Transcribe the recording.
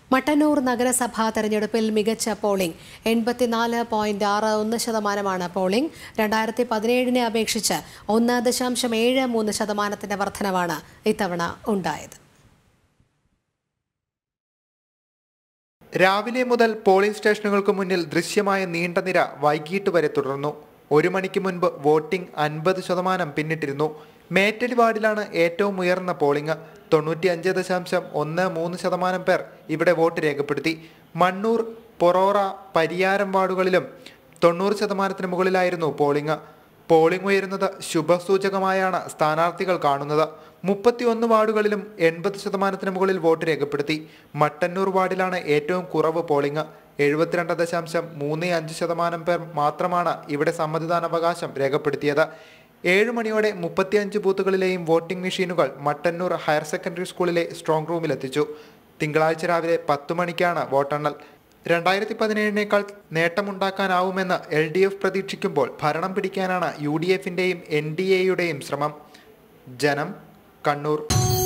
മട്ടന്നൂർ നഗരസഭാ തെരഞ്ഞെടുപ്പിൽ മികച്ച പോളിംഗ് എൺപത്തിനാല് പോയിന്റ് ആറ് ഒന്ന് ശതമാനമാണ് പോളിംഗ് രണ്ടായിരത്തി പതിനേഴിനെ അപേക്ഷിച്ച് ഒന്ന് ദശാംശം ഏഴ് മൂന്ന് ശതമാനത്തിന്റെ വർധനവാണ് ഇത്തവണ ഉണ്ടായത് രാവിലെ മുതൽ പോളിംഗ് സ്റ്റേഷനുകൾക്ക് മുന്നിൽ ദൃശ്യമായ നീണ്ട നിര വൈകിട്ട് വരെ തുടർന്നു ഒരു മണിക്ക് മുൻപ് വോട്ടിംഗ് അൻപത് ശതമാനം പിന്നിട്ടിരുന്നു മേറ്റലി വാർഡിലാണ് ഏറ്റവും ഉയർന്ന പോളിംഗ് തൊണ്ണൂറ്റി അഞ്ച് ദശാംശം ഒന്ന് മൂന്ന് ശതമാനം പേർ ഇവിടെ വോട്ട് രേഖപ്പെടുത്തി മണ്ണൂർ പൊറോറ പരിയാരം വാർഡുകളിലും തൊണ്ണൂറ് ശതമാനത്തിന് മുകളിലായിരുന്നു പോളിംഗ് പോളിംഗ് ഉയരുന്നത് ശുഭസൂചകമായാണ് സ്ഥാനാർത്ഥികൾ കാണുന്നത് മുപ്പത്തിയൊന്ന് വാർഡുകളിലും എൺപത് ശതമാനത്തിന് മുകളിൽ വോട്ട് രേഖപ്പെടുത്തി മട്ടന്നൂർ വാർഡിലാണ് ഏറ്റവും കുറവ് പോളിംഗ് എഴുപത്തിരണ്ട് ദശാംശം മൂന്ന് അഞ്ച് ശതമാനം പേർ മാത്രമാണ് ഇവിടെ സമ്മതിദാനാവകാശം രേഖപ്പെടുത്തിയത് ഏഴ് മണിയോടെ മുപ്പത്തിയഞ്ച് ബൂത്തുകളിലെയും വോട്ടിംഗ് മെഷീനുകൾ മട്ടന്നൂർ ഹയർ സെക്കൻഡറി സ്കൂളിലെ സ്ട്രോങ് റൂമിലെത്തിച്ചു തിങ്കളാഴ്ച രാവിലെ പത്തു മണിക്കാണ് വോട്ടെണ്ണൽ രണ്ടായിരത്തി പതിനേഴിനേക്കാൾ നേട്ടമുണ്ടാക്കാനാവുമെന്ന് എൽ ഡി എഫ് പ്രതീക്ഷിക്കുമ്പോൾ ഭരണം പിടിക്കാനാണ് യു ഡി എഫിന്റെയും എൻ ഡി എയുടെയും ശ്രമം ജനം കണ്ണൂർ